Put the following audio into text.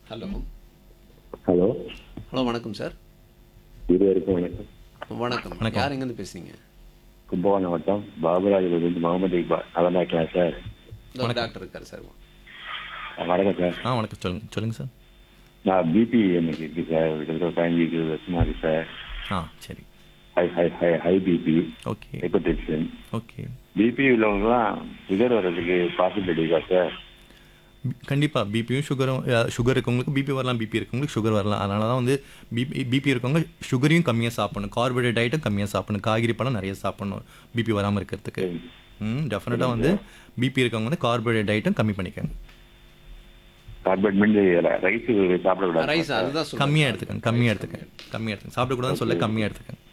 Hello hello hello வணக்கம் sir இருவருக்கும் வணக்கம் வணக்கம் வணக்கம். யார் எங்கேருந்து பேசுறீங்க கும்பகோணம் வட்டம் பாபுராஜிலிருந்து முகமது இக்பால் நல்லா இருக்கலாம் சார் இந்த டாக்டர் இருக்கார் சார் வணக்கம் சார் ஆ வணக்கம் சொல்லுங்க சொல்லுங்க சார் நான் பிபி எனக்கு இருக்கு சார் கிட்டத்தட்ட பதினஞ்சு இருபது வருஷமா இருக்கு சார் ஆ சரி high high high high BP okay hypertension okay BP உள்ளவங்கலாம் சுகர் வர்றதுக்கு பாசிபிலிட்டி இருக்கா சார் கண்டிப்பாக பிபியும் சுகரும் சுகர் இருக்கவங்களுக்கு பிபி வரலாம் பிபி இருக்கவங்களுக்கு சுகர் வரலாம் அதனால தான் வந்து பிபி பிபி இருக்கவங்க சுகரையும் கம்மியாக சாப்பிடணும் கார்போஹைட்ரேட் டயட்டும் கம்மியாக சாப்பிடணும் காய்கறி பழம் நிறைய சாப்பிடணும் பிபி வராமல் இருக்கிறதுக்கு ம் டெஃபினட்டாக வந்து பிபி இருக்கவங்க வந்து கார்போஹைட்ரேட் டயட்டும் கம்மி பண்ணிக்கோங்க கார்பரேட் மீன் ரைஸ் சாப்பிடக்கூடாது ரைஸ் அதுதான் சொல்லுங்க கம்மியாக எடுத்துக்கங்க கம்மியாக எடுத்துக்கங்க கம்மியாக எடுத்துக்கங்க சாப்பிடக்கூடாதுன்னு சொல்ல கம்மியாக எடுத்துக்கங்க